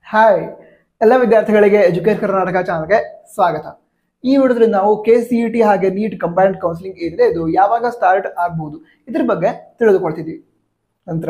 hi ಎಲ್ಲ ವಿದ್ಯಾರ್ಥಿಗಳಿಗೆ educate Karnataka ಚಾನಲ್ಗೆ ಸ್ವಾಗತ ಈ ವಿಡಿಯೋದ್ರಿಂದ ನಾವು ಕೆ ಸಿ ಇ ಟಿ ಹಾಗೆ ನೀಟ್ ಕಂಬೈನ್ಡ್ ಕೌನ್ಸಿಲಿಂಗ್ ಏನಿದೆ ಇದು ಯಾವಾಗ ಸ್ಟಾರ್ಟ್ ಆಗ್ಬೋದು ಇದ್ರ ಬಗ್ಗೆ ತಿಳಿದುಕೊಳ್ತಿದ್ವಿ ನಂತರ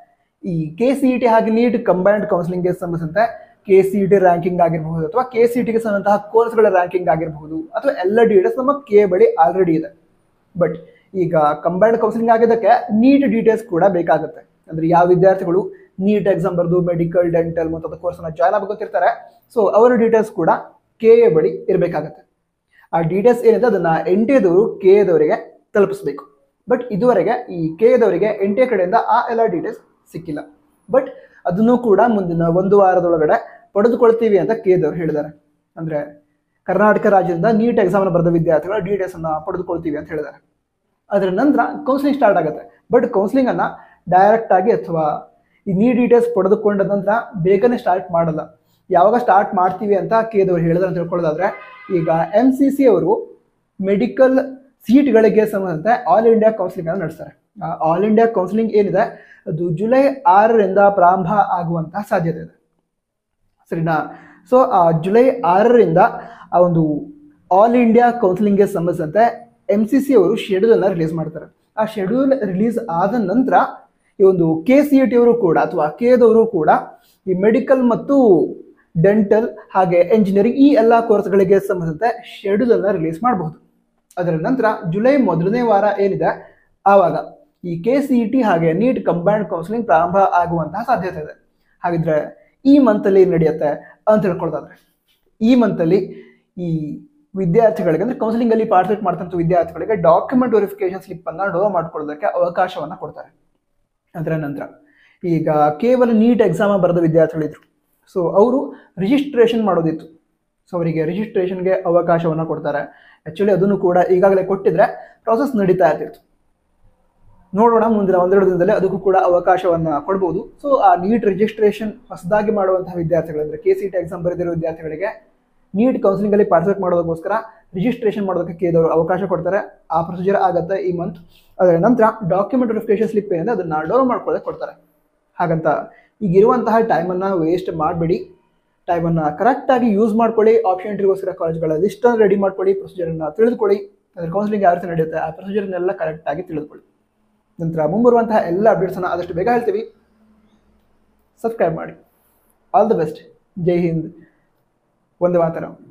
ಈ ಕೆ ಸಿ ಇ ಟಿ ಹಾಗೆ ನೀಟ್ ಕಂಬೈನ್ಡ್ ಕೌನ್ಸಿಲಿಂಗ್ಗೆ ಸಂಬಂಧಿಸಿದಂತೆ K C E T ranking ಆಗಿರಬಹುದು ಅಥವಾ ಕೆ ಸಿ ಇ ಟಿಗೆ ಸಂಬಂಧಂತಹ ಕೋರ್ಸ್ಗಳ ರ್ಯಾಂಕಿಂಗ್ ಆಗಿರಬಹುದು ಅಥವಾ ಎಲ್ಲ ಡೀಟೇಲ್ಸ್ ನಮ್ಮ ಕೆ ಬಳಿ ಆಲ್ರೆಡಿ ಇದೆ ಬಟ್ ಈಗ ಕಂಬೈನ್ಡ್ ಕೌನ್ಸಿಲಿಂಗ್ ಆಗಿದ್ದಕ್ಕೆ ನೀಟ್ ಡೀಟೇಲ್ಸ್ ಕೂಡ ಬೇಕಾಗುತ್ತೆ ಅಂದ್ರೆ ಯಾವ ವಿದ್ಯಾರ್ಥಿಗಳು ನೀಟ್ ಎಕ್ಸಾಮ್ ಬರೆದು ಮೆಡಿಕಲ್ ಡೆಂಟಲ್ ಮತ್ತು ಕೋರ್ಸನ್ನ ಜಾಯ್ನ್ ಆಗಬೇಕಿರ್ತಾರೆ ಸೊ ಅವರ ಡೀಟೇಲ್ಸ್ ಕೂಡ ಕೆ ಎ ಬಳಿ ಇರಬೇಕಾಗತ್ತೆ ಆ ಡೀಟೇಲ್ಸ್ ಏನಿದೆ ಅದನ್ನ ಎನ್ ಟಿ ಎದವರು ಕೆ ಎದವರಿಗೆ ತಲುಪಿಸಬೇಕು ಬಟ್ ಇದುವರೆಗೆ ಈ ಕೆ ಎದವರಿಗೆ ಎನ್ ಟಿ ಎ ಕಡೆಯಿಂದ ಆ ಎಲ್ಲ ಡೀಟೇಲ್ಸ್ ಸಿಕ್ಕಿಲ್ಲ ಬಟ್ ಅದನ್ನು ಕೂಡ ಮುಂದಿನ ಒಂದು ವಾರದೊಳಗಡೆ ಪಡೆದುಕೊಳ್ತೀವಿ ಅಂತ ಕೆ ಎದವರು ಹೇಳಿದ್ದಾರೆ ಅಂದ್ರೆ ಕರ್ನಾಟಕ ರಾಜ್ಯದಿಂದ ನೀಟ್ ಎಕ್ಸಾಮ್ ಬರೆದ ವಿದ್ಯಾರ್ಥಿಗಳ ಡೀಟೇಲ್ಸ್ ಅನ್ನ ಪಡೆದುಕೊಳ್ತೀವಿ ಅಂತ ಹೇಳಿದ್ದಾರೆ ಅದರ ನಂತರ ಕೌನ್ಸಿಲಿಂಗ್ ಸ್ಟಾರ್ಟ್ ಆಗುತ್ತೆ ಬಟ್ ಕೌನ್ಸಿಲಿಂಗ್ ಅನ್ನ ಡೈರೆಕ್ಟ್ ಆಗಿ ಅಥವಾ ಈ ನೀ ಡೀಟೇಲ್ಸ್ ಪಡೆದುಕೊಂಡ ನಂತರ ಬೇಗನೆ ಸ್ಟಾರ್ಟ್ ಮಾಡಲ್ಲ ಯಾವಾಗ ಸ್ಟಾರ್ಟ್ ಮಾಡ್ತೀವಿ ಅಂತ ಕೇದವ್ರು ಹೇಳಿದ್ರೆ ಅಂತ ತಿಳ್ಕೊಳ್ಳೋದಾದ್ರೆ ಈಗ ಎಮ್ ಸಿ ಸಿ ಅವರು ಮೆಡಿಕಲ್ ಸೀಟ್ಗಳಿಗೆ ಸಂಬಂಧಂತೆ ಆಲ್ ಇಂಡಿಯಾ ಕೌನ್ಸಿಲಿಂಗ್ ಅನ್ನು ನಡೆಸ್ತಾರೆ ಆಲ್ ಇಂಡಿಯಾ ಕೌನ್ಸಿಲಿಂಗ್ ಏನಿದೆ ಅದು ಜುಲೈ ಆರರಿಂದ ಪ್ರಾರಂಭ ಆಗುವಂತಹ ಸಾಧ್ಯತೆ ಇದೆ ಸರಿನಾ ಸೊ ಆ ಜುಲೈ ಆರರಿಂದ ಆ ಒಂದು ಆಲ್ ಇಂಡಿಯಾ ಕೌನ್ಸಿಲಿಂಗ್ಗೆ ಸಂಬಂಧಿಸಿದಂತೆ ಎಮ್ ಸಿ ಸಿ ಅವರು ಶೆಡ್ಯೂಲ್ ರಿಲೀಸ್ ಮಾಡ್ತಾರೆ ಆ ಶೆಡ್ಯೂಲ್ ರಿಲೀಸ್ ಆದ ನಂತರ ಈ ಒಂದು ಕೆ ಸಿ ಇ ಟಿ ಅವರು ಕೂಡ ಅಥವಾ ಕೆದವರು ಕೂಡ ಈ ಮೆಡಿಕಲ್ ಮತ್ತು ಡೆಂಟಲ್ ಹಾಗೆ ಎಂಜಿನಿಯರಿಂಗ್ ಈ ಎಲ್ಲ ಕೋರ್ಸ್ಗಳಿಗೆ ಸಂಬಂಧಿಸಿದಂತೆ ಶೆಡ್ಯೂಲ್ ಅನ್ನ ರಿಲೀಸ್ ಮಾಡಬಹುದು ಅದರ ನಂತರ ಜುಲೈ ಮೊದಲನೇ ವಾರ ಏನಿದೆ ಆವಾಗ ಈ ಕೆ ಸಿ ಇ ಟಿ ಹಾಗೆ ನೀಟ್ ಕಂಬೈನ್ಡ್ ಕೌನ್ಸಿಲಿಂಗ್ ಪ್ರಾರಂಭ ಆಗುವಂತಹ ಸಾಧ್ಯತೆ ಇದೆ ಹಾಗಿದ್ರೆ ಈ ಮಂತಲ್ಲಿ ನಡೆಯುತ್ತೆ ಅಂತ ತಿಳ್ಕೊಳ್ತಾದ್ರೆ ಈ ಮಂತಲ್ಲಿ ಈ ವಿದ್ಯಾರ್ಥಿಗಳಿಗೆ ಅಂದ್ರೆ ಕೌನ್ಸಿಲಿಂಗ್ ಅಲ್ಲಿ ಪಾರ್ಟಿಸಿಪೇಟ್ ಮಾಡ್ತಂತ ವಿದ್ಯಾರ್ಥಿಗಳಿಗೆ ಡಾಕ್ಯುಮೆಂಟ್ ವೆರಿಫಿಕೇಶನ್ ಸ್ಲಿಪ್ ಅನ್ನ ಡೌನ್ಲೋಡ್ ಮಾಡ್ಕೊಳ್ಳೋದಕ್ಕೆ ಅವಕಾಶವನ್ನ ಕೊಡ್ತಾರೆ ಅದರ ನಂತರ ಈಗ ಕೇವಲ ನೀಟ್ ಎಕ್ಸಾಮ್ ಬರೆದ ವಿದ್ಯಾರ್ಥಿಗಳಿದ್ರು ಸೊ ಅವರು ರಿಜಿಸ್ಟ್ರೇಷನ್ ಮಾಡೋದಿತ್ತು ಸೊ ಅವರಿಗೆ ರಿಜಿಸ್ಟ್ರೇಷನ್ಗೆ ಅವಕಾಶವನ್ನು ಕೊಡ್ತಾರೆ ಆ್ಯಕ್ಚುಲಿ ಅದನ್ನು ಕೂಡ ಈಗಾಗಲೇ ಕೊಟ್ಟಿದ್ರೆ ಪ್ರಾಸೆಸ್ ನಡೀತಾ ಇರ್ತಿತ್ತು ನೋಡೋಣ ಮುಂದಿನ ಒಂದೆರಡು ದಿನದಲ್ಲಿ ಅದಕ್ಕೂ ಕೂಡ ಅವಕಾಶವನ್ನು ಕೊಡ್ಬೋದು ಸೊ ಆ ನೀಟ್ ರಿಜಿಸ್ಟ್ರೇಷನ್ ಹೊಸದಾಗಿ ಮಾಡುವಂತಹ ವಿದ್ಯಾರ್ಥಿಗಳಂದ್ರೆ ಕೆ ಸಿ ಟಿ ಎಕ್ಸಾಮ್ ಬರೆದಿರೋ ವಿದ್ಯಾರ್ಥಿಗಳಿಗೆ ನೀಟ್ ಕೌನ್ಸಿಲಿಂಗ್ ಅಲ್ಲಿ ಪಾರ್ಟಿಸಿಪೇಟ್ ಮಾಡೋದಕ್ಕೋಸ್ಕರ ರಿಜಿಸ್ಟ್ರೇಷನ್ ಮಾಡೋದಕ್ಕೆ ಕೇದವರು ಅವಕಾಶ ಕೊಡ್ತಾರೆ ಆ ಪ್ರೊಸೀಜರ್ ಆಗುತ್ತೆ ಈ ಮಂತ್ ಅದರ ನಂತರ ಡಾಕ್ಯುಮೆಂಟ್ ವೆರಿಫಿಕೇಶನ್ ಸ್ಲಿಪ್ ಏನಿದೆ ಅದನ್ನ ಡೌನ್ಲೋಡ್ ಮಾಡ್ಕೊಳ್ಳೋದಕ್ಕೆ ಕೊಡ್ತಾರೆ ಹಾಗಂತ ಈಗ ಇರುವಂತಹ ಟೈಮನ್ನು ವೇಸ್ಟ್ ಮಾಡಬೇಡಿ ಟೈಮನ್ನು ಕರೆಕ್ಟಾಗಿ ಯೂಸ್ ಮಾಡ್ಕೊಳ್ಳಿ ಆಪ್ಷನ್ ಎಂಟ್ರಿಗೋಸ್ಕರ ಕಾಲೇಜ್ಗಳ ಲಿಸ್ಟನ್ನು ರೆಡಿ ಮಾಡ್ಕೊಳ್ಳಿ ಪ್ರೊಸೀಜರನ್ನು ತಿಳಿದುಕೊಳ್ಳಿ ಅದರ ಕೌನ್ಸಿಲಿಂಗ್ ಯಾವ ರೀತಿ ನಡೆಯುತ್ತೆ ಆ ಪ್ರೊಸೀಜರ್ನೆಲ್ಲ ಕರೆಕ್ಟಾಗಿ ತಿಳಿದುಕೊಳ್ಳಿ ನಂತರ ಮುಂಬರುವಂತಹ ಎಲ್ಲ ಅಪ್ಡೇಟ್ಸನ್ನು ಆದಷ್ಟು ಬೇಗ ಹೇಳ್ತೀವಿ ಸಬ್ಸ್ಕ್ರೈಬ್ ಮಾಡಿ ಆಲ್ ದ ಬೆಸ್ಟ್ ಜೈ ಹಿಂದ್ ಒಂದೇ ಮಾತರಂ